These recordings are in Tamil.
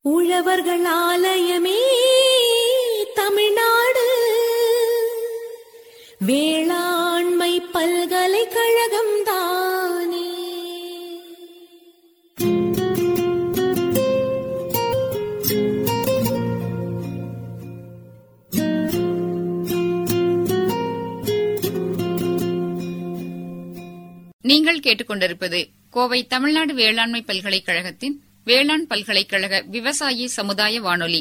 உழவர்கள் ஆலயமே தமிழ்நாடு வேளாண்மை பல்கலைக்கழகம் தானே நீங்கள் கேட்டுக்கொண்டிருப்பது கோவை தமிழ்நாடு வேளாண்மை பல்கலைக்கழகத்தின் வேளாண் பல்கலைக்கழக விவசாயி சமுதாய வானொலி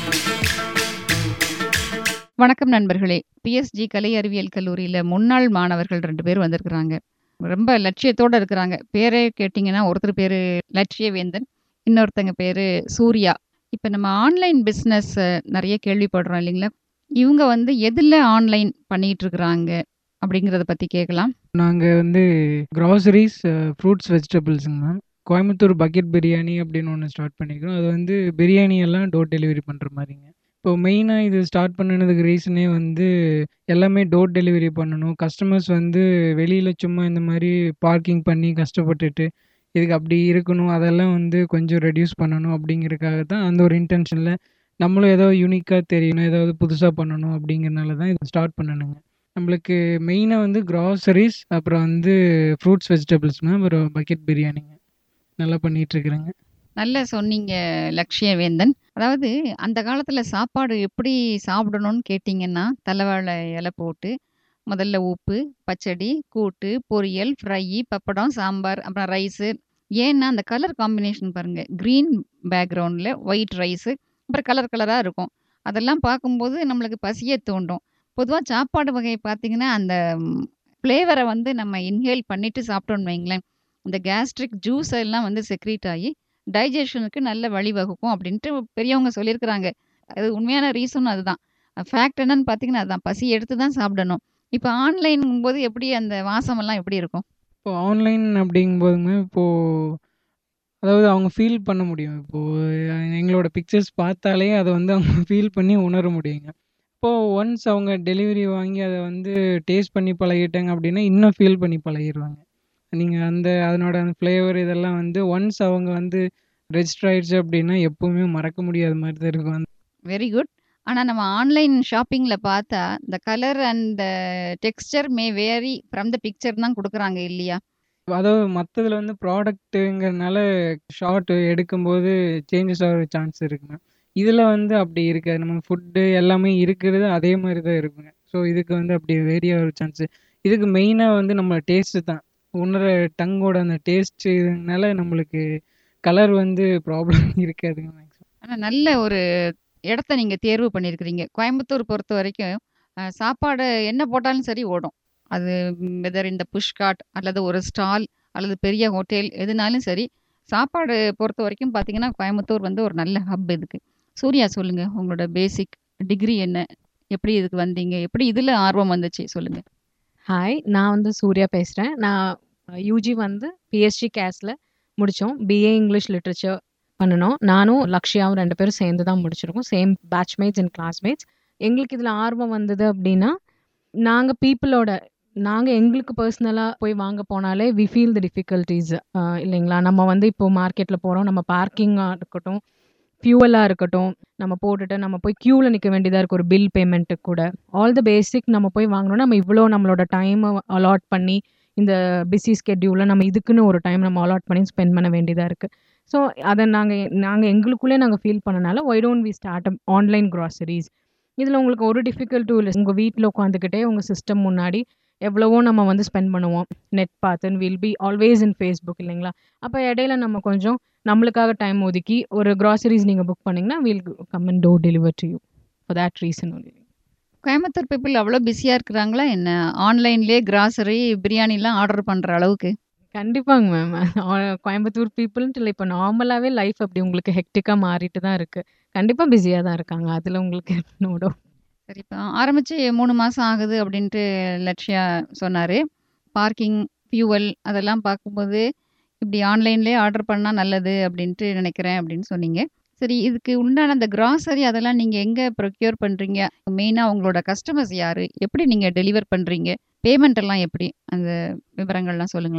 வணக்கம் நண்பர்களே பிஎஸ்ஜி கலை அறிவியல் கல்லூரியில முன்னாள் மாணவர்கள் ரெண்டு பேர் வந்திருக்கிறாங்க ரொம்ப லட்சியத்தோட இருக்கிறாங்க பேரே கேட்டிங்கன்னா ஒருத்தர் பேரு லட்சியவேந்தன் இன்னொருத்தங்க பேரு சூர்யா இப்போ நம்ம ஆன்லைன் பிஸ்னஸ் நிறைய கேள்விப்படுறோம் இல்லைங்களா இவங்க வந்து எதில் ஆன்லைன் பண்ணிட்டு இருக்கிறாங்க அப்படிங்கிறத பற்றி கேட்கலாம் நாங்கள் வந்து க்ராசரிஸ் ஃப்ரூட்ஸ் வெஜிடபிள்ஸுங்க மேம் கோயம்புத்தூர் பக்கெட் பிரியாணி அப்படின்னு ஒன்று ஸ்டார்ட் பண்ணிக்கிறோம் அது வந்து பிரியாணி எல்லாம் டோர் டெலிவரி பண்ணுற மாதிரிங்க இப்போ மெயினாக இது ஸ்டார்ட் பண்ணினதுக்கு ரீசனே வந்து எல்லாமே டோர் டெலிவரி பண்ணணும் கஸ்டமர்ஸ் வந்து வெளியில் சும்மா இந்த மாதிரி பார்க்கிங் பண்ணி கஷ்டப்பட்டுட்டு இதுக்கு அப்படி இருக்கணும் அதெல்லாம் வந்து கொஞ்சம் ரெடியூஸ் பண்ணணும் அப்படிங்கிறதுக்காக தான் அந்த ஒரு இன்டென்ஷனில் நம்மளும் ஏதோ யூனிக்காக தெரியணும் ஏதாவது புதுசாக பண்ணணும் அப்படிங்கிறனால தான் இது ஸ்டார்ட் பண்ணணுங்க நம்மளுக்கு மெயினாக வந்து க்ராசரிஸ் அப்புறம் வந்து ஃப்ரூட்ஸ் வெஜிடபிள்ஸ்ங்க அப்புறம் பக்கெட் பிரியாணிங்க நல்லா பண்ணிகிட்ருக்குறேங்க நல்ல சொன்னீங்க லட்சியவேந்தன் அதாவது அந்த காலத்தில் சாப்பாடு எப்படி சாப்பிடணும்னு கேட்டிங்கன்னா தலைவாழை இலை போட்டு முதல்ல உப்பு பச்சடி கூட்டு பொரியல் ஃப்ரை பப்படம் சாம்பார் அப்புறம் ரைஸு ஏன்னா அந்த கலர் காம்பினேஷன் பாருங்கள் க்ரீன் பேக்ரவுண்டில் ஒயிட் ரைஸு அப்புறம் கலர் கலராக இருக்கும் அதெல்லாம் பார்க்கும்போது நம்மளுக்கு பசியே தூண்டும் பொதுவாக சாப்பாடு வகை பார்த்திங்கன்னா அந்த ஃப்ளேவரை வந்து நம்ம இன்ஹேல் பண்ணிவிட்டு சாப்பிட்டோன்னு வைங்களேன் அந்த கேஸ்ட்ரிக் ஜூஸ் எல்லாம் வந்து செக்ரீட் ஆகி டைஜஷனுக்கு நல்ல வழிவகுக்கும் அப்படின்ட்டு பெரியவங்க சொல்லியிருக்கிறாங்க அது உண்மையான ரீசன் அதுதான் ஃபேக்ட் என்னன்னு பார்த்தீங்கன்னா அதுதான் பசி எடுத்து தான் சாப்பிடணும் இப்போ ஆன்லைன் போது எப்படி அந்த வாசமெல்லாம் எப்படி இருக்கும் இப்போ ஆன்லைன் அப்படிங்கும்போதுங்க இப்போது அதாவது அவங்க ஃபீல் பண்ண முடியும் இப்போது எங்களோட பிக்சர்ஸ் பார்த்தாலே அதை வந்து அவங்க ஃபீல் பண்ணி உணர முடியுங்க இப்போது ஒன்ஸ் அவங்க டெலிவரி வாங்கி அதை வந்து டேஸ்ட் பண்ணி பழகிட்டாங்க அப்படின்னா இன்னும் ஃபீல் பண்ணி பழகிடுவாங்க நீங்கள் அந்த அதனோட அந்த ஃப்ளேவர் இதெல்லாம் வந்து ஒன்ஸ் அவங்க வந்து ரெஜிஸ்டர் ஆயிடுச்சு அப்படின்னா எப்போவுமே மறக்க முடியாத மாதிரி தான் இருக்கும் வெரி குட் ஆனால் நம்ம ஆன்லைன் ஷாப்பிங்கில் பார்த்தா இந்த colour and texture may vary from the picture தான் கொடுக்குறாங்க இல்லையா அதாவது மற்றதில் வந்து ப்ராடக்ட்டுங்கிறனால ஷார்ட் எடுக்கும்போது சேஞ்சஸ் ஆகிற சான்ஸ் இருக்குங்க இதில் வந்து அப்படி இருக்காது நம்ம ஃபுட்டு எல்லாமே இருக்கிறது அதே மாதிரி தான் இருக்குங்க ஸோ இதுக்கு வந்து அப்படி வேரி ஆகிற சான்ஸு இதுக்கு மெயினாக வந்து நம்ம டேஸ்ட்டு தான் உணர டங்கோட அந்த டேஸ்ட் இதனால நம்மளுக்கு கலர் வந்து ப்ராப்ளம் இருக்காதுங்க மேக்ஸிமம் ஆனால் நல்ல ஒரு இடத்த நீங்கள் தேர்வு பண்ணியிருக்கிறீங்க கோயம்புத்தூர் பொறுத்த வரைக்கும் சாப்பாடு என்ன போட்டாலும் சரி ஓடும் அது வெதர் இந்த புஷ்காட் அல்லது ஒரு ஸ்டால் அல்லது பெரிய ஹோட்டல் எதுனாலும் சரி சாப்பாடு பொறுத்த வரைக்கும் பார்த்தீங்கன்னா கோயம்புத்தூர் வந்து ஒரு நல்ல ஹப் இதுக்கு சூர்யா சொல்லுங்கள் உங்களோட பேசிக் டிகிரி என்ன எப்படி இதுக்கு வந்தீங்க எப்படி இதில் ஆர்வம் வந்துச்சு சொல்லுங்கள் ஹாய் நான் வந்து சூர்யா பேசுகிறேன் நான் யூஜி வந்து பிஎஸ்சி கேஸில் முடித்தோம் பிஏ இங்கிலீஷ் லிட்ரேச்சர் பண்ணினோம் நானும் லக்ஷயாவும் ரெண்டு பேரும் சேர்ந்து தான் முடிச்சிருக்கோம் சேம் பேட்ச்மேட்ஸ் அண்ட் கிளாஸ்மேட்ஸ் எங்களுக்கு இதில் ஆர்வம் வந்தது அப்படின்னா நாங்கள் பீப்புளோட நாங்கள் எங்களுக்கு பர்சனலாக போய் வாங்க போனாலே வி ஃபீல் த டிஃபிகல்ட்டிஸ் இல்லைங்களா நம்ம வந்து இப்போ மார்க்கெட்டில் போகிறோம் நம்ம பார்க்கிங்காக இருக்கட்டும் ஃபியூவலாக இருக்கட்டும் நம்ம போட்டுட்டு நம்ம போய் க்யூவில் நிற்க வேண்டியதாக இருக்குது ஒரு பில் பேமெண்ட்டுக்கு கூட ஆல் த பேசிக் நம்ம போய் வாங்கணும்னா நம்ம இவ்வளோ நம்மளோட டைமை அலாட் பண்ணி இந்த பிஸி ஸ்கெட்யூலில் நம்ம இதுக்குன்னு ஒரு டைம் நம்ம அலாட் பண்ணி ஸ்பெண்ட் பண்ண வேண்டியதாக இருக்குது ஸோ அதை நாங்கள் நாங்கள் எங்களுக்குள்ளே நாங்கள் ஃபீல் பண்ணனால why don't we start online groceries இதில் உங்களுக்கு ஒரு டிஃபிகல்ட்டும் இல்லை உங்கள் வீட்டில் உட்காந்துக்கிட்டே உங்கள் சிஸ்டம் முன்னாடி எவ்வளவோ நம்ம வந்து ஸ்பெண்ட் பண்ணுவோம் நெட் பார்த்து will be always in Facebook இல்லைங்களா அப்போ இடையில நம்ம கொஞ்சம் நம்மளுக்காக டைம் ஒதுக்கி ஒரு க்ராசரிஸ் நீங்கள் புக் பண்ணிங்கன்னா will come and do deliver to you for that reason only Coimbatore people அவ்வளோ பிஸியாக இருக்கிறாங்களா என்ன ஆன்லைன்லேயே கிராசரி பிரியாணிலாம் ஆர்டர் பண்ணுற அளவுக்கு கண்டிப்பாங்க மேம் கோயம்புத்தூர் பீப்புள்ன்ட்டு இல்லை இப்போ நார்மலாகவே லைஃப் அப்படி உங்களுக்கு ஹெக்டிக்காக மாறிட்டு தான் இருக்குது கண்டிப்பாக பிஸியாக தான் இருக்காங்க அதில் உங்களுக்கு நோடோ சரி இப்போ ஆரம்பித்து மூணு மாதம் ஆகுது அப்படின்ட்டு லட்சியா சொன்னார் பார்க்கிங் ஃபியூவல் அதெல்லாம் பார்க்கும்போது இப்படி ஆன்லைன்லேயே ஆர்டர் பண்ணால் நல்லது அப்படின்ட்டு நினைக்கிறேன் அப்படின்னு சொன்னீங்க சரி இதுக்கு உண்டான அந்த கிராசரி அதெல்லாம் நீங்கள் எங்கே ப்ரொக்யூர் பண்ணுறீங்க மெயினாக உங்களோட கஸ்டமர்ஸ் யார் எப்படி நீங்கள் டெலிவர் பண்ணுறீங்க பேமெண்ட் எல்லாம் எப்படி அந்த விவரங்கள்லாம் சொல்லுங்களேன்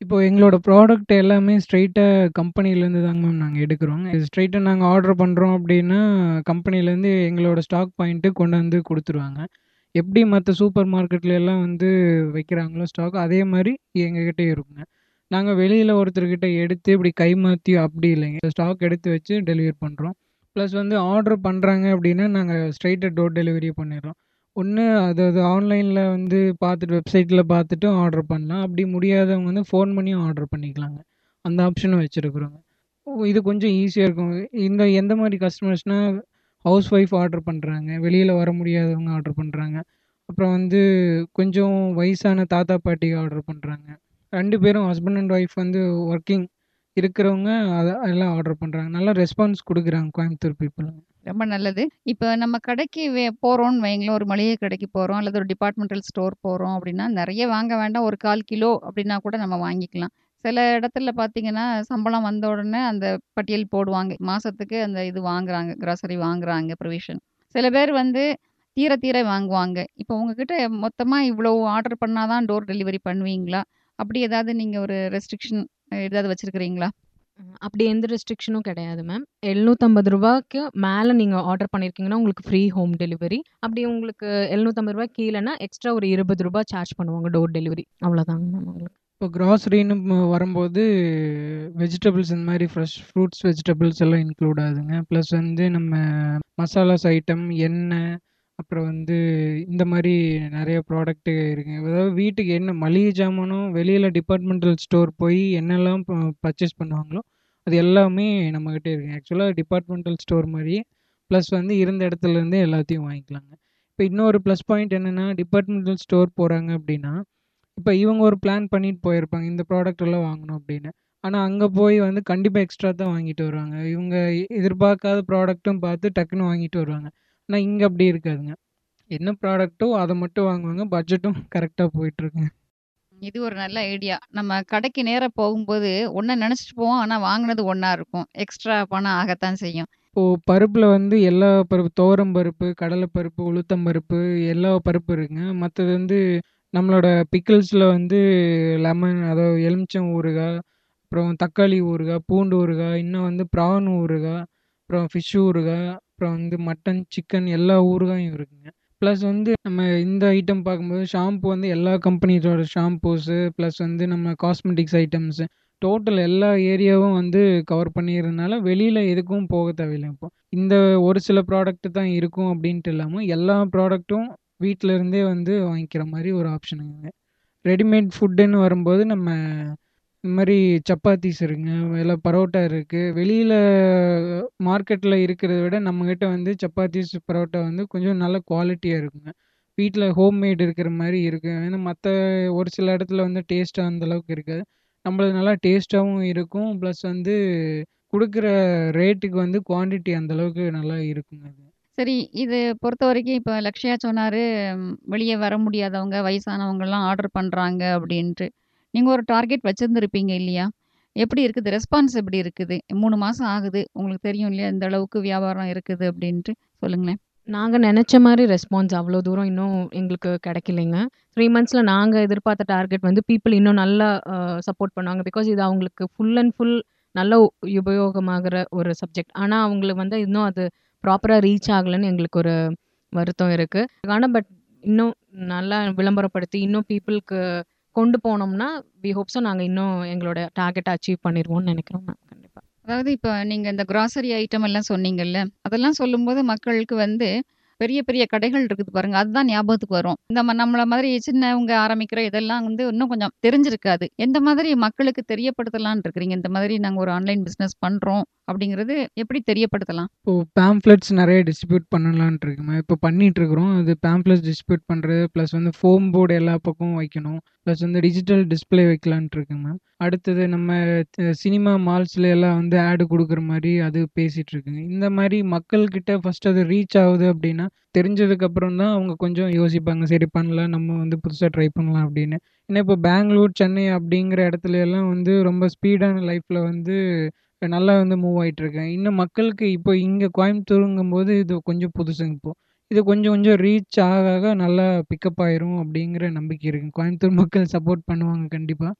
இப்போ எங்களோட ப்ராடக்ட் எல்லாமே ஸ்ட்ரெயிட்டா கம்பெனிலேருந்து தாங்க மேம் நாங்க எடுக்கிறோம். ஸ்ட்ரெயிட்டா நாங்க ஆர்டர் பண்றோம் அப்படின்னா, கம்பெனிலேருந்து எங்களோட ஸ்டாக் பாயிண்ட்டு கொண்டு வந்து குடுத்துருவாங்க. எப்படி மத்த சூப்பர் மார்க்கெட்ல எல்லாம் வந்து வைக்கிறாங்களோ ஸ்டாக், அதே மாரி எங்ககிட்டயும் இருக்குங்க. நாங்க வெளியில ஒருத்தர்கிட்ட எடுத்து இப்படி கைமாத்தி அப்படி இல்லைங்க. ஸ்டாக் எடுத்து வச்சு டெலிவரி பண்றோம். ப்ளஸ் வந்து ஆர்டர் பண்றாங்க அப்படின்னா, நாங்க ஸ்ட்ரெயிட்டா டோர் டெலிவரியே பண்ணிடுறோம். ஒண்ணு அது அது ஆன்லைன்ல வந்து பார்த்துட்டு வெப்சைட்ல பார்த்துட்டும் ஆர்டர் பண்ணலாம். அப்படி முடியாதவங்க வந்து ஃபோன் பண்ணியும் ஆர்டர் பண்ணிக்கலாங்க. அந்த ஆப்ஷனும் வச்சிருக்கிறோங்க. ஓ இது கொஞ்சம் ஈஸியா இருக்கும். இந்த எந்த மாரி கஸ்டமர்ஸ்னா, ஹவுஸ் ஒய்ஃப் ஆர்டர் பண்றாங்க. வெளியில வர முடியாதவங்க ஆர்டர் பண்றாங்க. அப்புறம் வந்து கொஞ்சம் வயசான தாத்தா, பாட்டி ஆர்டர் பண்றாங்க. 2 பேரும் ஹஸ்பண்ட் அண்ட் ஒய்ஃப் வந்து ஒர்க்கிங் இருக்கிறவங்க அத எல்லாம் ஆர்டர் பண்றாங்க. நல்ல ரெஸ்பான்ஸ் குடுக்குறாங்க கோயம்புத்தூர் பீப்பிள்ங்க. ரொம்ப நல்லது. இப்ப நம்ம கடைக்கு வே போறோம்னு வையுங்களேன், ஒரு மளிகை கடைக்கு போறோம், அல்லது ஒரு டிபார்ட்மெண்டல் ஸ்டோர் போறோம் அப்படின்னா, நெறைய வாங்க வேண்டாம். ஒரு 1/4 கிலோ அப்படின்னா கூட நம்ம வாங்கிக்கலாம். சில இடத்துல பார்த்தீங்கன்னா, சம்பளம் வந்த உடனே அந்த பட்டியல் போடுவாங்க. மாசத்துக்கு அந்த இது வாங்குறாங்க. கிராசரி வாங்குறாங்க ப்ரொவிஷன். சில பேர் வந்து தீர தீர வாங்குவாங்க. இப்போ உங்ககிட்ட மொத்தமா இவ்வளோ ஆர்டர் பண்ணா தான் டோர் டெலிவரி பண்ணுவீங்களா? அப்படி ஏதாவது நீங்க ஒரு ரெஸ்ட்ரிக்ஷன் ஏதாவது வச்சிருக்கிறீங்களா? ம். அப்படி எந்த ரெஸ்ட்ரிக்ஷனும் கிடையாது மேம். ரூ. 750க்கு மேல நீங்க ஆர்டர் பண்ணியிருக்கீங்கன்னா, உங்களுக்கு ஃப்ரீ ஹோம் டெலிவரி. அப்படி உங்களுக்கு ரூ. 750 கீழன்னா, எக்ஸ்ட்ரா ஒரு ரூ. 20 சார்ஜ் பண்ணுவாங்க டோர் டெலிவரி. அவ்வளோதாங்க மேம் உங்களுக்கு. இப்போ கிராசரின்னு ம வரும்போது வெஜிடபிள்ஸ் இந்த மாரி ஃப்ரெஷ் ஃப்ரூட்ஸ், வெஜிடபிள்ஸ் எல்லாம் இன்க்ளூட் ஆகுதுங்க. ப்ளஸ் வந்து நம்ம மசாலாஸ் ஐட்டம், எண்ணெய், அப்புறம் வந்து இந்த மாரி நெறைய ப்ராடக்ட் இருக்குங்க. அதாவது வீட்டுக்கு என்ன மளிகை ஜாமானும் வெளியில டிபார்ட்மெண்டல் ஸ்டோர் போய் என்னெல்லாம் ப பர்ச்சேஸ் பண்ணுவாங்களோ, அது எல்லாமே நம்மகிட்ட இருக்குங்க. ஆக்சுவலா டிபார்ட்மெண்டல் ஸ்டோர் மாரியே, ப்ளஸ் வந்து இருந்த இடத்துல இருந்தே எல்லாத்தையும் வாங்கிக்கலாங்க. இப்போ இன்னொரு ப்ளஸ் பாயிண்ட் என்னன்னா, டிபார்ட்மெண்டல் ஸ்டோர் போறாங்க அப்படின்னா, இப்ப இவங்க ஒரு பிளான் பண்ணிட்டு போயிருப்பாங்க. இந்த ப்ராடக்ட் எல்லாம் வாங்கணும் அப்படின்னு. ஆனா அங்க போய் வந்து கண்டிப்பா எக்ஸ்ட்ரா தான் வாங்கிட்டு வருவாங்க. இவங்க எதிர்பார்க்காத ப்ராடக்ட்டும் பார்த்து டக்குன்னு வாங்கிட்டு வருவாங்க. ஆனா இங்க அப்படி இருக்காதுங்க. என்ன ப்ராடக்ட்டோ அத மட்டும் வாங்குவாங்க. பட்ஜெட்டும் கரெக்ட்டா போயிட்டுருக்குங்க. இது ஒரு நல்ல ஐடியா. நம்ம கடைக்கு நேரா போகும்போது, ஒண்ண நெனச்சுட்டு போவோம். ஆனா வாங்குனது ஒண்ணா இருக்கும். எக்ஸ்ட்ரா பணம் ஆகத்தான் செய்யும். இப்போ பருப்புல வந்து எல்லா பருப்பு துவரம் பருப்பு, கடலை பருப்பு, உளுத்தம் பருப்பு எல்லா பருப்பு இருக்குங்க. மத்தது வந்து நம்மளோட பிக்கிள்ஸ்ல வந்து லெமன் அதாவது எலுமிச்சம் ஊறுகாய், அப்புறம் தக்காளி ஊறுகாய், பூண்டு ஊறுகாய், இன்னும் வந்து ப்ரான் ஊறுகாய், அப்புறம் ஃபிஷ் ஊறுகாய், அப்புறம் வந்து மட்டன், சிக்கன் எல்லா ஊறுகாயும் இருக்குங்க. ப்ளஸ் வந்து நம்ம இந்த ஐட்டம் பார்க்கும்போது ஷாம்பு வந்து எல்லா கம்பெனிஸோட ஷாம்பூஸு, ப்ளஸ் வந்து நம்ம காஸ்மெட்டிக்ஸ் ஐட்டம்ஸு, டோட்டல் எல்லா ஏரியாவும் வந்து கவர் பண்ணிறதுனால, வெளியில எதுக்கும் போக தேவையில்ல இப்போ. இந்த ஒரு சில ப்ராடக்ட் தான் இருக்கும் அப்படின்ட்டு இல்லாம, எல்லா ப்ராடக்ட்டும் வீட்ல இருந்தே வந்து வாங்கிக்கிற மாரி ஒரு ஆப்ஷனுங்க. ரெடிமேட் ஃபுட்டுன்னு வரும்போது நம்ம இந்த மாரி சப்பாத்தீஸ் இருக்குங்க. இல்ல பரோட்டா இருக்கு. வெளியில மார்க்கெட்ல இருக்கிறத விட நம்மகிட்ட வந்து சப்பாத்தீஸ், பரோட்டா வந்து கொஞ்சம் நல்ல குவாலிட்டியா இருக்குங்க. வீட்ல ஹோம்மேட் இருக்கிற மாரி இருக்கு. ஏன்னா மத்த ஒரு சில இடத்துல வந்து டேஸ்ட்டா அந்த அளவுக்கு இருக்காது. நம்மளது நல்லா டேஸ்ட்டாவும் இருக்கும். ப்ளஸ் வந்து குடுக்குற ரேட்டுக்கு வந்து குவான்டிட்டி அந்த அளவுக்கு நல்லா இருக்குங்க அது. சரி, இது பொறுத்தவரைக்கும் இப்ப லக்ஷ்யா சொன்னாரு, ம் வெளிய வர முடியாதவங்க, வயசானவங்கலாம் ஆர்டர் பண்றாங்க அப்படின்ட்டு. நீங்க ஒரு டார்கெட் வச்சிருந்திருப்பீங்க இல்லையா? எப்படி இருக்குது? ரெஸ்பான்ஸ் எப்படி இருக்குது? 3 மாசம் ஆகுது. உங்களுக்கு தெரியும் இல்லையா? இந்த அளவுக்கு வியாபாரம் இருக்குது அப்படின்ட்டு. சொல்லுங்களேன். நாங்க நெனச்ச மாரி ரெஸ்பான்ஸ் அவ்வளோ தூரம் இன்னும் எங்களுக்கு கிடைக்கலைங்க. 3 மந்த்ஸ்ல நாங்க எதிர்பார்த்த டார்கெட் வந்து பீப்பிள் இன்னும் நல்லா அ சப்போர்ட் பண்ணுவாங்க. பிகாஸ் இது அவங்களுக்கு ஃபுல் அண்ட் ஃபுல் நல்ல உபயோகமாகுற ஒரு சப்ஜெக்ட். ஆனா அவங்களுக்கு வந்து இன்னும் அது ப்ராப்பரா ரீச் ஆகலன்னு எங்களுக்கு ஒரு வருத்தம் இருக்கு. ஆனா பட் இன்னும் நல்லா விளம்பரப்படுத்தி, இன்னும் பீப்பிள்க்கு கொண்டு போனோம்னா, வி ஹோப் ஸோ நாங்க இன்னும் எங்களோட டார்கெட்ட அச்சீவ் பண்ணிருவோம்னு நெனைக்கிறோம் மேம். கண்டிப்பா. அதாவது இப்ப நீங்க இந்த கிராசரி ஐட்டம் எல்லாம் சொன்னீங்கல்ல. அதெல்லாம் சொல்லும்போது மக்களுக்கு வந்து பெரிய பெரிய கடைகள் இருக்குது பாருங்க. அதுதான் ஞாபகத்துக்கு வரும். நம்ம நம்மள மாதிரி சின்னவங்க ஆரம்பிக்கிற இதெல்லாம் வந்து இன்னும் கொஞ்சம் தெரிஞ்சிருக்காது. எந்த மாதிரி மக்களுக்கு தெரியப்படுத்தலாம்னு இருக்கிறீங்க? இந்த மாதிரி நாங்க ஒரு ஆன்லைன் பிசினஸ் பண்றோம் அப்படிங்கிறது எப்படி தெரியப்படுத்தலாம்? இப்போ பேம்ப்ளெட்ஸ் நெறைய டிஸ்ட்ரிபியூட் பண்ணலான்ட்டு இருக்குங்க. இப்போ பண்ணிட்டுருக்குறோம். அது பேம்ப்ளெட்ஸ் டிஸ்ட்ரிபியூட் பண்றது, ப்ளஸ் வந்து ஃபோம் போர்டு எல்லா பக்கமும் வைக்கணும். ப்ளஸ் வந்து டிஜிட்டல் டிஸ்ப்ளே வைக்கலான்ட்டு இருக்குங்க மேம். அடுத்தது நம்ம அ சினிமா மால்ஸ்ல எல்லாம் வந்து ஆட் குடுக்குற மாரி அது பேசிட்டு இருக்குங்க. இந்த மாரி மக்கள்கிட்ட ஃபர்ஸ்ட் அது ரீச் ஆகுது அப்படின்னா, தெரிஞ்சதுக்கு அப்புறம் தான் அவங்க கொஞ்சம் யோசிப்பாங்க. சரி பண்ணலாம். நம்ம வந்து புதுசா ட்ரை பண்ணலாம் அப்படின்னு. ஏன்னா இப்போ பெங்களூர், சென்னை அப்படிங்கிற இடத்துல எல்லாம் வந்து ரொம்ப ஸ்பீடான லைஃப்ல வந்து நல்லா வந்து மூவ் ஆயிட்டுருக்கு. இன்னும் மக்களுக்கு இப்போ இங்க கோயம்புத்தூருங்கும்போது இது கொஞ்சம் புதுசுங்க இப்போ. இது கொஞ்சம் கொஞ்சம் ரீச் ஆக ஆக நல்லா பிக்கப் ஆயிரும் அப்படிங்கிற நம்பிக்கை இருக்குங்க. கோயம்புத்தூர் மக்கள் சப்போர்ட் பண்ணுவாங்க கண்டிப்பா.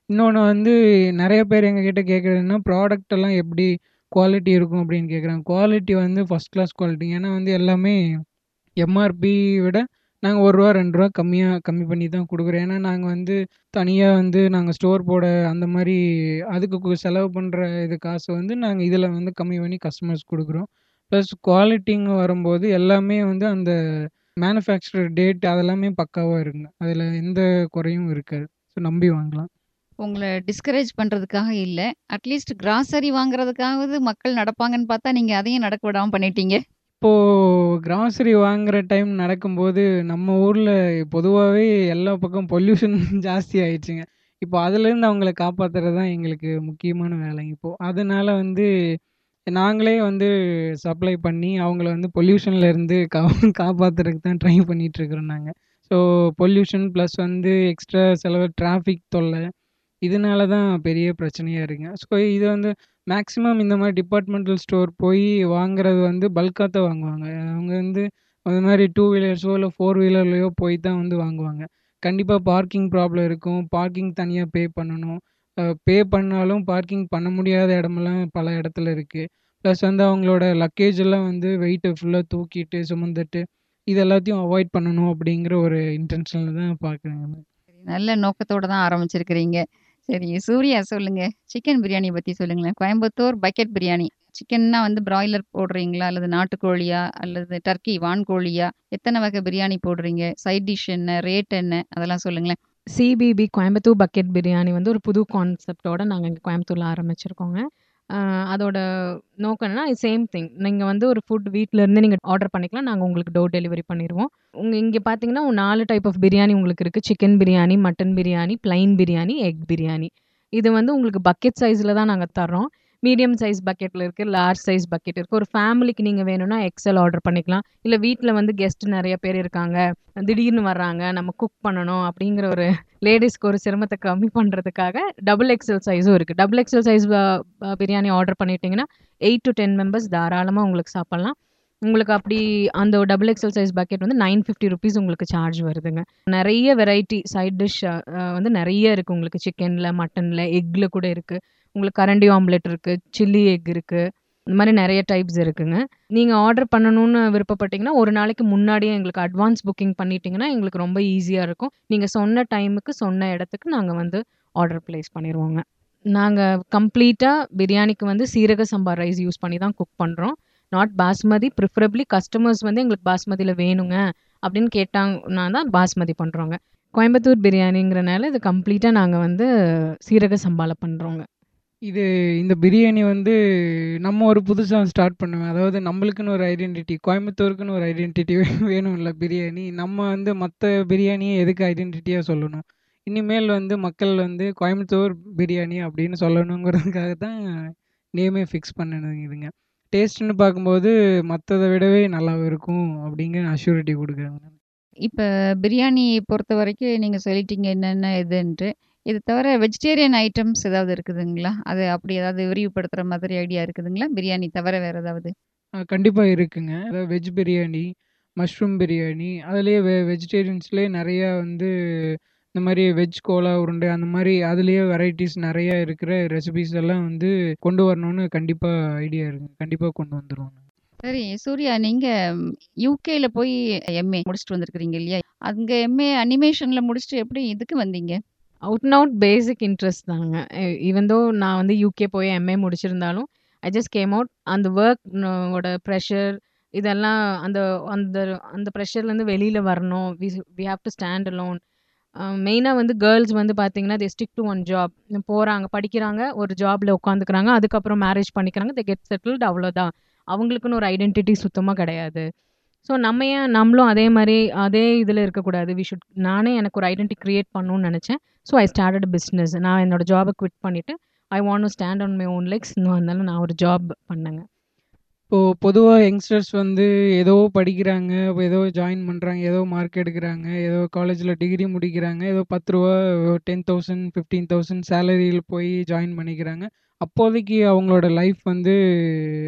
இன்னொன்று வந்து நிறைய பேர் எங்ககிட்ட கேட்குறதுன்னா ப்ராடக்ட் எல்லாம் எப்படி குவாலிட்டி இருக்கும் அப்படின்னு கேட்குறாங்க குவாலிட்டி வந்து ஃபஸ்ட் கிளாஸ் குவாலிட்டி ஏன்னா வந்து எல்லாமே எம்ஆர்பி விட நாங்கள் ஒரு ரூபா ரெண்டு ரூபா கம்மியாக கம்மி பண்ணி தான் கொடுக்குறோம் ஏன்னா நாங்கள் வந்து தனியாக வந்து நாங்கள் ஸ்டோர் போட அந்த மாதிரி அதுக்கு கு- செலவு பண்ணுற இது காசு வந்து நாங்கள் இதில் வந்து கம்மி பண்ணி கஸ்டமர்ஸ் கொடுக்குறோம் ப்ளஸ் குவாலிட்டிங்க வரும்போது எல்லாமே வந்து அந்த மேனுஃபேக்சர் டேட் அதெல்லாமே பக்காவாக இருக்குங்க அதில் எந்த குறையும் இருக்காது ஸோ நம்பி வாங்கலாம் உங்கள டிஸ்கரேஜ் பண்றதுக்காக இல்ல. அட்லீஸ்ட் கிராசரி வாங்குறதுக்காவது மக்கள் நடப்பாங்கன்னு பார்த்தா, நீங்க அதையும் நடக்க விடாம பண்ணிட்டீங்க. இப்போது கிராசரி வாங்குற டைம் நடக்கும்போது நம்ம ஊரில் பொதுவாகவே எல்லா பக்கம் பொல்யூஷன் ஜாஸ்தி ஆயிடுச்சுங்க இப்போ அதுலேருந்து அவங்கள காப்பாற்றுறது தான் எங்களுக்கு முக்கியமான வேலைங்க இப்போது அதனால வந்து நாங்களே வந்து சப்ளை பண்ணி அவங்கள வந்து பொல்யூஷன்ல இருந்து கா காப்பாற்றுறதுக்கு தான் ட்ரை பண்ணிகிட்ருக்குறோம் நாங்கள் ஸோ பொல்யூஷன் ப்ளஸ் வந்து எக்ஸ்ட்ரா செலவு டிராஃபிக் தொல்லை இதனால தான் பெரிய பிரச்சனையாக இருக்குங்க ஸோ இது வந்து மேக்ஸிமம் இந்த மாதிரி டிபார்ட்மெண்டல் ஸ்டோர் போய் வாங்குறது வந்து பல்காக தான் வாங்குவாங்க அவங்க வந்து அந்த மாதிரி டூ வீலர்ஸோ இல்லை ஃபோர் வீலர்லையோ போய் தான் வந்து வாங்குவாங்க கண்டிப்பாக பார்க்கிங் ப்ராப்ளம் இருக்கும் பார்க்கிங் தனியாக பே பண்ணணும் பே பண்ணாலும் பார்க்கிங் பண்ண முடியாத இடமெல்லாம் பல இடத்துல இருக்குது ப்ளஸ் வந்து அவங்களோட லக்கேஜ் எல்லாம் வந்து வெயிட்டை ஃபுல்லாக தூக்கிட்டு சுமந்துட்டு இது எல்லாத்தையும் அவாய்ட் பண்ணணும் அப்படிங்கிற ஒரு இன்டென்ஷனில் தான் பார்க்குறேங்க நல்ல நோக்கத்தோட தான் ஆரம்பிச்சிருக்கிறீங்க. சரி சூர்யா சொல்லுங்க. சிக்கன் பிரியாணி பத்தி சொல்லுங்களேன். கோயம்புத்தூர் பக்கெட் பிரியாணி. சிக்கன்னா வந்து பிராய்லர் போடுறீங்களா? அல்லது நாட்டுக்கோழியா? அல்லது டர்க்கி வான்கோழியா? எத்தன வகை பிரியாணி போடுறீங்க? சைட் டிஷ் என்ன? ரேட் என்ன? அதெல்லாம் சொல்லுங்களேன். சிபிபி கோயம்புத்தூர் பக்கெட் பிரியாணி வந்து ஒரு புது கான்செப்டோட நாங்க இங்க கோயம்புத்தூர்ல ஆரம்பிச்சிருக்கோங்க. அ அதோட நோக்கம் என்னன்னா, சேம் திங். நீங்க வந்து ஒரு ஃபுட் வீட்ல இருந்து நீங்க ஆர்டர் பண்ணிக்கலாம். நாங்க உங்களுக்கு டோர் டெலிவரி பண்ணிருவோம். உங்க இங்க பார்த்தீங்கன்னா 4 டைப் ஆஃப் பிரியாணி உங்களுக்கு இருக்கு. Chicken biryani, mutton biryani, plain biryani, egg biryani. இது வந்து உங்களுக்கு பக்கெட் சைஸ்ல தான் நாங்க தர்றோம். மீடியம் சைஸ் பக்கெட்ல இருக்கு. லார்ஜ் சைஸ் பக்கெட் இருக்கு. ஒரு ஃபேமிலிக்கு நீங்க வேணும்னா எக்ஸ்எல் ஆர்டர் பண்ணிக்கலாம். இல்ல வீட்ல வந்து கெஸ்ட் நெறைய பேர் இருக்காங்க. திடீர்னு வர்றாங்க. நம்ம குக் பண்ணணும் அப்படிங்கிற ஒரு லேடீஸ்க்கு ஒரு சிரமத்த கம்மி பண்றதுக்காக டபுள் எக்ஸ்எல் சைஸும் இருக்கு. டபுள் எக்ஸ்எல் சைஸ் ப ப பிரியாணி ஆர்டர் பண்ணிட்டீங்கன்னா, 8 டூ 10 மெம்பர்ஸ் தாராளமா உங்களுக்கு சாப்பிடலாம். உங்களுக்கு அப்படி அந்த டபுள் எக்ஸ்எல் சைஸ் பக்கெட் வந்து ₹950 உங்களுக்கு சார்ஜ் வருதுங்க. நெறைய வெரைட்டி சைட் டிஷ் அ வந்து நெறைய இருக்கு உங்களுக்கு. சிக்கன்ல, மட்டன்ல, எக்ல கூட இருக்கு. உங்களுக்கு கரண்டி ஆம்லெட் இருக்கு. சில்லி எக் இருக்கு. இந்த மாரி நெறைய டைப்ஸ் இருக்குங்க. நீங்க ஆர்டர் பண்ணணும்னு விருப்பப்பட்டீங்கன்னா, ஒரு நாளைக்கு முன்னாடியே எங்களுக்கு அட்வான்ஸ் புக்கிங் பண்ணிட்டீங்கன்னா, எங்களுக்கு ரொம்ப ஈஸியா இருக்கும். நீங்க சொன்ன டைமுக்கு, சொன்ன இடத்துக்கு நாங்க வந்து ஆர்டர் பிளேஸ் பண்ணிருவோங்க. நாங்க கம்ப்ளீட்டா பிரியாணிக்கு வந்து சீரக சம்பா ரைஸ் யூஸ் பண்ணி தான் குக் பண்றோம். நாட் பாஸ்மதி. ப்ரிஃபரபிளி கஸ்டமர்ஸ் வந்து எங்களுக்கு பாஸ்மதியில வேணுங்க அப்படின்னு கேட்டாங்கன்னா தான் பாஸ்மதி பண்றோங்க. கோயம்புத்தூர் பிரியாணிங்கிறனால இது கம்ப்ளீட்டா நாங்க வந்து சீரக சம்பால பண்றோங்க. இது இந்த பிரியாணி வந்து நம்ம ஒரு புதுசா ஸ்டார்ட் பண்ணுவேன். அதாவது நம்மளுக்குன்னு ஒரு ஐடென்டிட்டி கோயம்புத்தூருக்குன்னு ஒரு ஐடென்டிட்டி வேணும்ல பிரியாணி. நம்ம வந்து மத்த பிரியாணிய எதுக்கு ஐடென்டிட்டியா சொல்லணும்? இனிமேல் வந்து மக்கள் வந்து கோயம்புத்தூர் பிரியாணி அப்படின்னு சொல்லணுங்கிறதுக்காக தான் நேமே ஃபிக்ஸ் பண்ணுனதுங்க. டேஸ்ட்டுன்னு பார்க்கும்போது மத்தத விடவே நல்லாவும் இருக்கும் அப்படிங்கிற அஷ்யூரிட்டி குடுக்குறேங்க. இப்ப பிரியாணி பொறுத்தவரைக்கும் நீங்க சொல்லிட்டீங்க என்னென்ன இதுன்ட்டு. இது தவிர வெஜிடேரியன் ஐட்டம்ஸ் ஏதாவது இருக்குதுங்களா? அது அப்படி ஏதாவது விரிவுபடுத்துற மாதிரி ஐடியா இருக்குதுங்களா? பிரியாணி தவிர வேற ஏதாவது? ஆ கண்டிப்பா இருக்குங்க. அதாவது வெஜ் பிரியாணி, மஷ்ரூம் பிரியாணி, அதிலேயே வெ வெஜிடேரியன்ஸ்லயே நெறையா வந்து இந்த மாரி வெஜ் கோலா உருண்டை அந்த மாரி அதிலேயே வெரைட்டீஸ் நெறைய இருக்கிற ரெசிபீஸ் எல்லாம் வந்து கொண்டு வரணும்னு கண்டிப்பா ஐடியா இருக்குங்க. கண்டிப்பா கொண்டு வந்துருவோங்க. சரி சூர்யா நீங்க யுகேல போய் எம்.ஏ முடிச்சுட்டு வந்திருக்கிறீங்க இல்லையா? அங்க எம்.ஏ அனிமேஷன்ல முடிச்சுட்டு எப்படி இதுக்கு வந்தீங்க? Out and out basic interest தாங்க. எ ஈவன் தோ நான் வந்து யுகே போய் எம்.ஏ முடிச்சிருந்தாலும், ஐ ஜஸ்ட் கேம் அவுட். அந்த வொர்க் ஓட பிரஷர் இதெல்லாம் அந்த அந்த அந்த பிரஷர்லேருந்து வெளியில வரணும். We we have to stand alone. அ மெயினா வந்து கேர்ல்ஸ் வந்து பார்த்தீங்கன்னா, they stick to one job. போறாங்க, படிக்கிறாங்க, ஒரு ஜாப்ல உட்காந்துக்கிறாங்க. அதுக்கப்புறம் மேரேஜ் பண்ணிக்கிறாங்க. தே கெட் செட்டில்டு அவ்வளோதான். அவங்களுக்குன்னு ஒரு ஐடென்டிட்டி சுத்தமா கிடையாது. ஸோ நம்ம ஏன் நம்மளும் அதே மாரி அதே இதில இருக்கக்கூடாது. வி ஷுட் நானே எனக்கு ஒரு ஐடென்டிட்டி கிரியேட் பண்ணணும்னு நெனச்சேன். So I started a business. நான் என்னோட ஜாப குவிட் பண்ணிட்டு, I want to stand on my own legs. அதனால நான் ஒரு ஜாப் பண்ணேங்க. இப்போ பொதுவா யங்ஸ்டர்ஸ் வந்து ஏதோ படிக்கிறாங்க, ஏதோ ஜாயின் பண்றாங்க, ஏதோ மார்க் எடுக்குறாங்க, ஏதோ காலேஜ்ல டிகிரி முடிக்கிறாங்க, ஏதோ ரூ. 10 10,000 15,000 சேலரியில போய் ஜாயின் பண்ணிக்கிறாங்க. அப்போதைக்கு அவங்களோட லைஃப் வந்து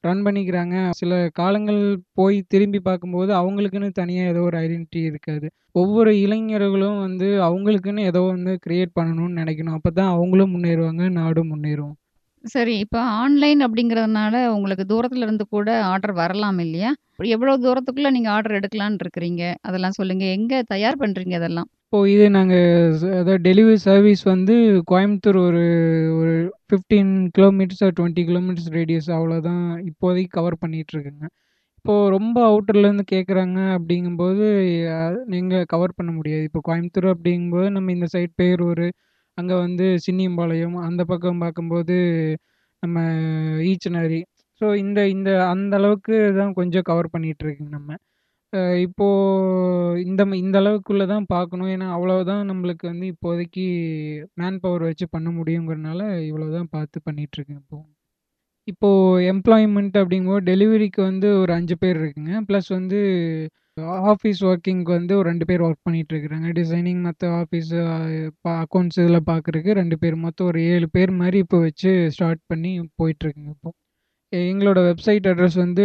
ரன் பண்ணிக்கிறாங்க. சில காலங்கள் போய் திரும்பி பார்க்கும்போது, அவங்களுக்குன்னு தனியா ஏதோ ஒரு ஐடென்டிட்டி இருக்காது. ஒவ்வொரு இளைஞர்களும் வந்து அவங்களுக்குன்னு ஏதோ வந்து கிரியேட் பண்ணணும்னு நெனைக்கணும். அப்பதான் அவங்களும் முன்னேறுவாங்க, நாடும் முன்னேறும். சரி. இப்ப ஆன்லைன் அப்படிங்கிறதுனால உங்களுக்கு தூரத்துல இருந்து கூட ஆர்டர் வரலாம் இல்லையா? எவ்வளோ தூரத்துக்குள்ள நீங்க ஆர்டர் எடுக்கலான்னு இருக்கிறீங்க? அதெல்லாம் சொல்லுங்க. எங்க தயார் பண்றீங்க அதெல்லாம்? இப்போ இது நாங்க ஸ் அதாவது டெலிவரி சர்வீஸ் வந்து கோயம்புத்தூர் ஒரு ஒரு 15 கிலோமீட்டர்ஸ் ஆர் 20 கிலோமீட்டர்ஸ் ரேடியஸ் அவ்வளோதான் இப்போதைக்கு கவர் பண்ணிட்டுருக்குங்க. இப்போ ரொம்ப அவுட்டர்லேருந்து கேட்குறாங்க அப்படிங்கும்போது, அ நீங்க கவர் பண்ண முடியாது. இப்போ கோயம்புத்தூர் அப்படிங்கும்போது நம்ம இந்த சைட் பேரூர், அங்க வந்து சின்னியம்பாளையம் அந்த பக்கம் பார்க்கும்போது, நம்ம ஈச்சனாரி. ஸோ இந்த இந்த அந்த அளவுக்கு தான் கொஞ்சம் கவர் பண்ணிட்டுருக்குங்க நம்ம. அ இப்போ இந்த ம இந்த அளவுக்குள்ள தான் பார்க்கணும். ஏன்னா அவ்வளவுதான் நம்மளுக்கு வந்து இப்போதைக்கு மேன் பவர் வச்சு பண்ண முடியுங்கிறனால, இவ்வளோ தான் பார்த்து பண்ணிட்டுருக்கேன் இப்போ. இப்போ எம்ப்ளாய்மென்ட் அப்படிங்கும்போது டெலிவரிக்கு வந்து ஒரு 5 பேர் இருக்குங்க. ப்ளஸ் வந்து ஆஃபீஸ் ஒர்க்கிங்க்கு வந்து ஒரு 2 பேர் ஒர்க் பண்ணிட்டுருக்குறாங்க. டிசைனிங் மத்த ஆஃபீஸ் அ ப அக்கவுண்ட்ஸ் இதெல்லாம் பார்க்குறக்கு 2 பேர். மொத்தம் ஒரு 7 பேர் மாரி இப்போ வச்சு ஸ்டார்ட் பண்ணி போயிட்டுருக்குங்க இப்போ. எங்களோட வெப்சைட் அட்ரஸ் வந்து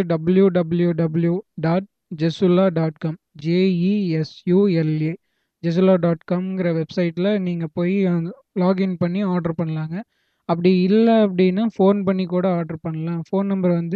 www.jesula.com ஜேஇஎஸ்யூஎல்ஏ ஜெசுலா.காம்ங்கிற வெப்சைட்ல நீங்க போய் அங்க லாகின் பண்ணி ஆர்டர் பண்ணலாங்க. அப்படி இல்ல அப்படின்னா, ஃபோன் பண்ணி கூட ஆர்டர் பண்ணலாம். ஃபோன் நம்பர் வந்து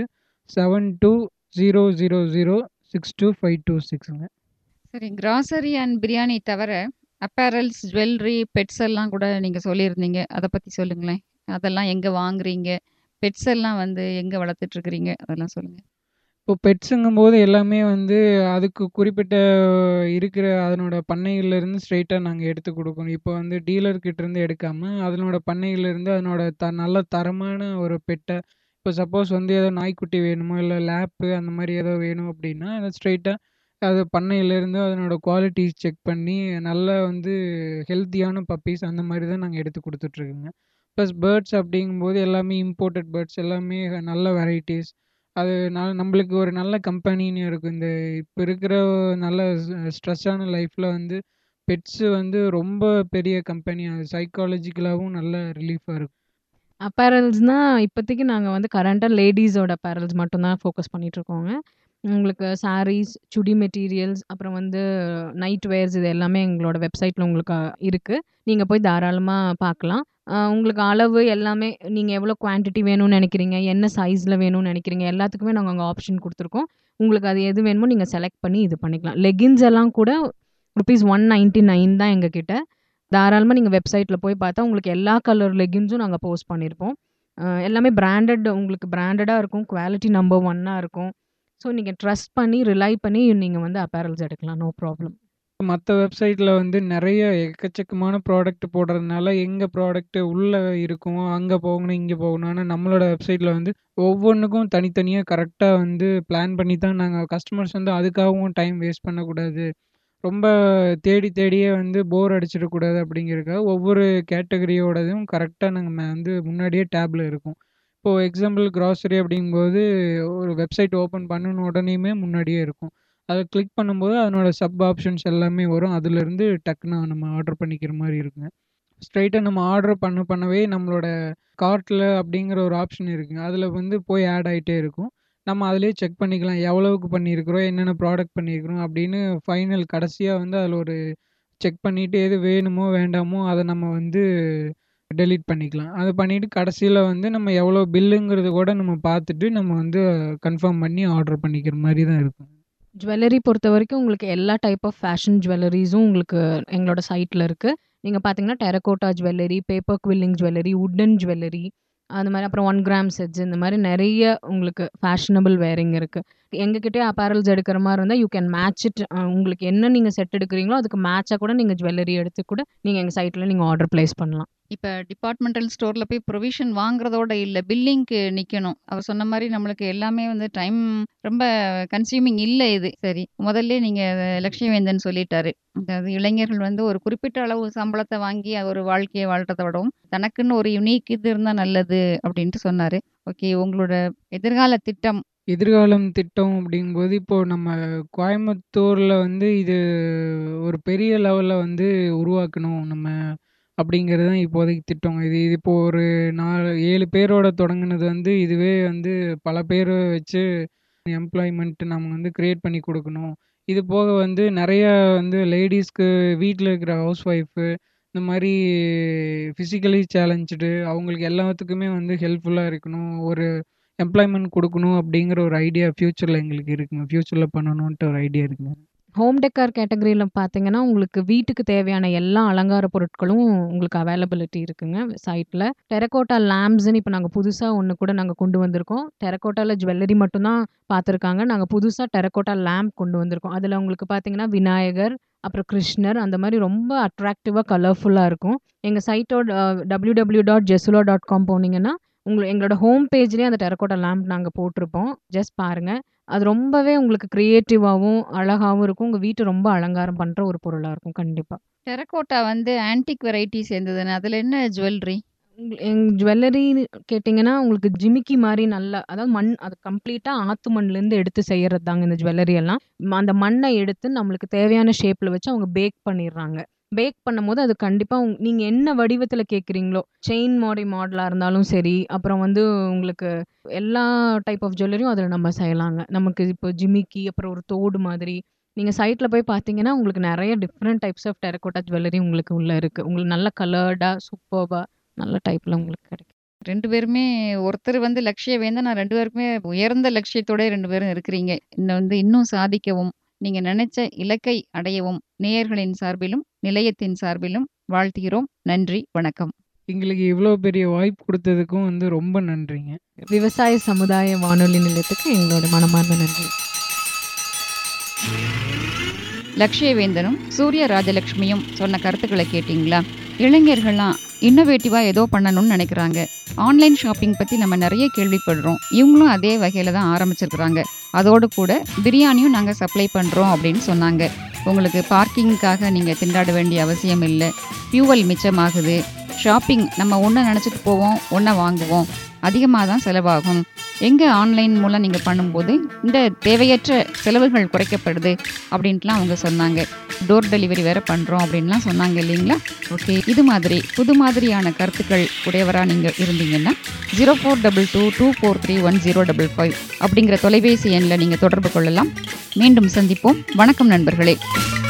7200062526ங்க. சரி. கிராசரி அண்ட் பிரியாணி தவிர, அப்பேரல்ஸ், ஜுவல்லரி, பெட்ஸ் எல்லாம் கூட நீங்க சொல்லியிருந்தீங்க. அத பத்தி சொல்லுங்களேன். அதெல்லாம் எங்க வாங்குறீங்க? பெட்ஸ் எல்லாம் வந்து எங்க வளர்த்துட்ருக்கிறீங்க? அதெல்லாம் சொல்லுங்க. இப்போ பெட்ஸுங்கும்போது எல்லாமே வந்து அதுக்கு குறிப்பிட்ட இருக்கிற அதனோட பண்ணைகள்லேருந்து ஸ்ட்ரெயிட்டா நாங்க எடுத்து குடுக்கணும். இப்போ வந்து டீலர் கிட்டேருந்து எடுக்காம, அதனோட பண்ணையிலேருந்து அதனோட த நல்ல தரமான ஒரு பெட்ட இப்போ சப்போஸ் வந்து ஏதோ நாய்க்குட்டி வேணுமோ, இல்ல லேப்பு அந்த மாரி ஏதோ வேணும் அப்படின்னா, அத ஸ்ட்ரெயிட்டா அது பண்ணையிலேருந்து அதனோட குவாலிட்டி செக் பண்ணி, நல்ல வந்து ஹெல்த்தியான பப்பீஸ் அந்த மாரி தான் நாங்க எடுத்து குடுத்துட்ருக்கோங்க. ப்ளஸ் பேர்ட்ஸ் அப்படிங்கும்போது எல்லாமே இம்போர்ட்டட் பேர்ட்ஸ் எல்லாமே நல்ல வெரைட்டீஸ். அது ந நம்மளுக்கு ஒரு நல்ல கம்பெனின்னு இருக்கும். இந்த இப்ப இருக்கிற நல்ல ஸ் ஸ்ட்ரெஸ்ஸான லைஃப்ல வந்து பெட்ஸு வந்து ரொம்ப பெரிய கம்பெனி. அது சைக்காலஜிக்கலாவும் நல்ல ரிலீஃபா இருக்கும். அப்பேரல்ஸ்னா இப்போதைக்கு நாங்க வந்து கரண்ட்டா லேடீஸோட அப்பேரல்ஸ் மட்டும் தான் ஃபோக்கஸ் பண்ணிட்டுருக்கோங்க. உங்களுக்கு சாரீஸ், சுடி மெட்டீரியல்ஸ், அப்புறம் வந்து நைட் வேர்ஸ் இது எல்லாமே எங்களோட வெப்சைட்ல உங்களுக்கு இருக்கு. நீங்க போய் தாராளமா பார்க்கலாம். அ உங்களுக்கு அளவு எல்லாமே நீங்க எவ்வளோ குவான்டிட்டி வேணும்னு நெனைக்கிறீங்க? என்ன சைஸ்ல வேணும்னு நெனைக்கிறீங்க? எல்லாத்துக்குமே நாங்க அங்க ஆப்ஷன் குடுத்துருக்கோம். உங்களுக்கு அது எது வேணுமோ நீங்க செலக்ட் பண்ணி இது பண்ணிக்கலாம். லெகின்ஸ் எல்லாம் கூட ரூப்பீஸ் 199 தான் எங்ககிட்ட. தாராளமா நீங்க வெப்சைட்ல போய் பார்த்தா, உங்களுக்கு எல்லா கலர் லெகின்ஸும் நாங்க போஸ்ட் பண்ணியிருப்போம். அ எல்லாமே பிராண்டட் உங்களுக்கு பிராண்டடா இருக்கும். குவாலிட்டி நம்பர் 1ஆ இருக்கும். ஸோ நீங்க ட்ரஸ்ட் பண்ணி, ரிலை பண்ணி நீங்க வந்து அப்பேரல்ஸ் எடுக்கலாம். No problem. மத்த வெப்சைட்ல வந்து நெறைய எக்கச்சக்கமான ப்ராடக்ட் போடுறதுனால, எங்க ப்ராடக்ட் உள்ள இருக்கும். அங்க போகணும், இங்க போகணும். ஆனா நம்மளோட வெப்சைட்ல வந்து ஒவ்வொன்னுக்கும் தனித்தனியா கரெக்ட்டா வந்து பிளான் பண்ணி தான் நாங்க கஸ்டமர்ஸ் வந்து அதுக்காகவும் டைம் வேஸ்ட் பண்ணக்கூடாது. ரொம்ப தேடி தேடியே வந்து போர் அடிச்சிடக்கூடாது அப்படிங்கிறதுக்காக, ஒவ்வொரு கேட்டகரியோடதும் கரெக்ட்டா நாங்க ம வந்து முன்னாடியே டேப்ல இருக்கும். இப்போ எக்ஸாம்பிள் கிராசரி அப்படிங்கும்போது, ஒரு வெப்சைட் ஓப்பன் பண்ணுன உடனேயுமே முன்னாடியே இருக்கும். அத கிளிக் பண்ணும்போது அதனோட சப் ஆப்ஷன்ஸ் எல்லாமே வரும். அதுலேருந்து டக்குனு நம்ம ஆர்டர் பண்ணிக்கிற மாரி இருக்குங்க. ஸ்ட்ரெயிட்டா நம்ம ஆர்டர் பண்ண பண்ணவே நம்மளோட கார்ட்ல அப்படிங்கிற ஒரு ஆப்ஷன் இருக்குங்க. அதில வந்து போய் ஆட் ஆயிட்டே இருக்கும். நம்ம அதிலேயே செக் பண்ணிக்கலாம். எவ்வளவுக்கு பண்ணியிருக்கிறோம், என்னென்ன ப்ராடக்ட் பண்ணியிருக்கிறோம் அப்படின்னு ஃபைனல் கடைசியா வந்து அதில ஒரு செக் பண்ணிட்டு எது வேணுமோ, வேண்டாமோ அத நம்ம வந்து டெலீட் பண்ணிக்கலாம். அத பண்ணிட்டு கடைசியில வந்து நம்ம எவ்வளோ பில்லுங்கிறத கூட நம்ம பார்த்துட்டு, நம்ம வந்து கன்ஃபார்ம் பண்ணி ஆர்டர் பண்ணிக்கிற மாரி தான் இருக்கும். ஜுவல்லரி பொறுத்தவரைக்கும் உங்களுக்கு எல்லா டைப் ஆஃப் ஃபேஷன் ஜுவல்லரீஸும் உங்களுக்கு எங்களோட சைட்ல இருக்கு. நீங்க பார்த்தீங்கன்னா, terracotta jewellery, paper quilling jewellery, wooden jewellery, அந்த மாரி அப்புறம் 1 கிராம் செட்ஸ் இந்த மாரி நெறைய உங்களுக்கு ஃபேஷனபிள் வேரிங் இருக்கு. எங்ககிட்டயே அப்பேரல்ஸ் எடுக்கிற மாரி இருந்தா, you can match it uh உங்களுக்கு என்ன நீங்க செட் எடுக்கிறீங்களோ, அதுக்கு மேட்சா கூட நீங்க ஜுவல்லரி எடுத்து கூட நீங்க எங்க சைட்ல நீங்க ஆர்டர் பிளேஸ் பண்ணலாம். இப்ப டிபார்ட்மெண்டல் ஸ்டோர்ல போய் ப்ரொவிஷன் வாங்குறதோட இல்ல, பில்லிங்க்கு நிக்கணும். அவர் சொன்ன மாரி நம்மளுக்கு எல்லாமே வந்து டைம் ரொம்ப கன்சியூமிங் இல்ல இது. சரி. முதல்லயே நீங்க லட்சுமிவேந்தன் சொல்லிட்டாரு. அதாவது இளைஞர்கள் வந்து ஒரு குறிப்பிட்ட அளவு சம்பளத்த வாங்கி ஒரு வாழ்க்கைய வாழ்றத விடவும், தனக்குன்னு ஒரு யுனிக் இது இருந்தா நல்லது அப்படின்ட்டு சொன்னாரு. ஓகே. உங்களோட எதிர்கால திட்டம்? எதிர்காலம் திட்டம் அப்படிங்கும்போது, இப்போ நம்ம கோயம்புத்தூர்ல வந்து இது ஒரு பெரிய லெவல்ல வந்து உருவாக்கணும். நம்ம அப்படிங்கிறது தான் இப்போதைக்கு திட்டம். இது இது இப்போ ஒரு 4 7 பேரோட தொடங்குனது வந்து இதுவே வந்து பல பேர வச்சு எம்ப்ளாய்மென்ட் நம்ம வந்து கிரியேட் பண்ணி குடுக்கணும். இது போக வந்து நெறைய வந்து லேடீஸ்க்கு வீட்ல இருக்கிற ஹவுஸ் ஒய்ஃபு இந்த மாரி ஃபிசிக்கலி சேலஞ்சுடு அவங்களுக்கு எல்லாத்துக்குமே வந்து ஹெல்ப்ஃபுல்லா இருக்கணும். ஒரு எம்ப்ளாய்மென்ட் குடுக்கணும் அப்படிங்கிற ஒரு ஐடியா ஃபியூச்சர்ல எங்களுக்கு இருக்குங்க. ஃபியூச்சர்ல பண்ணணுன்ட்டு ஒரு ஐடியா இருக்குங்க. ஹோம் டெக்கார் கேட்டகரியில பார்த்தீங்கன்னா, உங்களுக்கு வீட்டுக்கு தேவையான எல்லா அலங்கார பொருட்களும் உங்களுக்கு அவைலபிலிட்டி இருக்குங்க சைட்ல. டெரகோட்டா லேம்ப்ஸ்ன்னு இப்ப நாங்க புதுசா ஒண்ணு கூட நாங்க கொண்டு வந்திருக்கோம். டெரகோட்டால ஜுவல்லரி மட்டும் தான் பார்த்துருக்காங்க. நாங்க புதுசா டெரகோட்டா லேம்ப் கொண்டு வந்திருக்கோம். அதுல உங்களுக்கு பார்த்தீங்கன்னா, விநாயகர், அப்புறம் கிருஷ்ணர் அந்த மாரி ரொம்ப அட்ராக்டிவா, கலர்ஃபுல்லா இருக்கும். எங்க சைட்டோட www.jesulo.com போனீங்கன்னா, உங்க எங்களோட ஹோம் பேஜ்லயே அந்த டெரகோட்டா லேம்ப் நாங்க போட்டிருப்போம். ஜஸ்ட் பாருங்க. அது ரொம்பவே உங்களுக்கு கிரியேட்டிவாவும், அழகாவும் இருக்கும். உங்க வீட்ட ரொம்ப அலங்காரம் பண்ற ஒரு பொருளா இருக்கும் கண்டிப்பா. டெரகோட்டா வந்து ஆன்டிக் வெரைட்டி சேர்ந்ததுன்னு அதுல என்ன ஜுவல்லரி? உங் எங் ஜுவல்லரின்னு கேட்டீங்கன்னா, உங்களுக்கு ஜிமிக்கி மாரி நல்லா அதாவது மண் அது கம்ப்ளீட்டா ஆத்து மண்லேருந்து எடுத்து செய்யறது தாங்க இந்த ஜுவல்லரி எல்லாம். ம அந்த மண்ண எடுத்து நம்மளுக்கு தேவையான ஷேப்ல வச்சு அவங்க பேக் பண்ணிர்றாங்க. பேக் பண்ணும்போது அது கண்டிப்பா உங் நீங்க என்ன வடிவத்துல கேட்குறீங்களோ, செயின் மாரி மாடலா இருந்தாலும் சரி, அப்புறம் வந்து உங்களுக்கு எல்லா டைப் ஆஃப் ஜுவல்லரியும் அதுல நம்ம செய்யலாங்க. நமக்கு இப்போ ஜிமிக்கி, அப்புறம் ஒரு தோடு மாதிரி. நீங்க சைட்ல போய் பார்த்தீங்கன்னா, உங்களுக்கு நெறைய different types of terracotta jewellery உங்களுக்கு உள்ள இருக்கு. உங்களுக்கு நல்ல கலர்டா, சூப்பர்பா நல்ல டைப்ல உங்களுக்கு கிடைக்கும். 2 பேருமே ஒருத்தர் வந்து லட்சிய வேந்தன். நான் 2 பேருக்குமே உயர்ந்த லட்சியத்தோட 2 பேரும் இருக்கிறீங்க. இன்னும் வந்து இன்னும் சாதிக்கவும், நீங்க நெனைச்ச இலக்கை அடையவும் நேயர்களின் சார்பிலும், நிலையத்தின் சார்பிலும் வாழ்த்துகிறோம். நன்றி, வணக்கம். எங்களுக்கு இவ்ளோ பெரிய வாய்ப்பு குடுத்ததுக்கும் வந்து ரொம்ப நன்றிங்க. விவசாய சமுதாய வானொலி நிலையத்துக்கு எங்களோட மனமார்ந்த நன்றி. லட்சிய வேந்தனும், சூர்ய ராஜலட்சுமியும் சொன்ன கருத்துக்களை கேட்டீங்களா? இளைஞர்கள்லாம் இன்னோவேட்டிவா ஏதோ பண்ணணும்னு நெனைக்கிறாங்க. ஆன்லைன் ஷாப்பிங் பத்தி நம்ம நெறைய கேள்விப்படுறோம். இவங்களும் அதே வகையில தான் ஆரம்பிச்சிருக்கிறாங்க. அதோடு கூட பிரியாணியும் நாங்க சப்ளை பண்றோம் அப்படின்னு சொன்னாங்க. உங்களுக்கு பார்க்கிங்க்காக நீங்க திண்டாட வேண்டிய அவசியம் இல்ல. ஃபியூவல் மிச்சமாகுது. ஷாப்பிங் நம்ம ஒண்ண நெனைச்சிட்டு போவோம், ஒண்ண வாங்குவோம். அதிகமா தான் செலவாகும். எங்க ஆன்லைன் மூலம் நீங்க பண்ணும்போது, இந்த தேவையற்ற செலவுகள் குறைக்கப்படுது அப்படின்ட்டுலாம் அவங்க சொன்னாங்க. டோர் டெலிவரி வேற பண்றோம் அப்படின்லாம் சொன்னாங்க இல்லைங்களா? ஓகே. இது மாதிரி புது மாதிரியான கருத்துக்கள் உடையவரா நீங்க இருந்தீங்கன்னா, 0422243105 அப்படிங்கிற தொலைபேசி எண்ல நீங்க தொடர்பு கொள்ளலாம். மீண்டும் சந்திப்போம். வணக்கம் நண்பர்களே.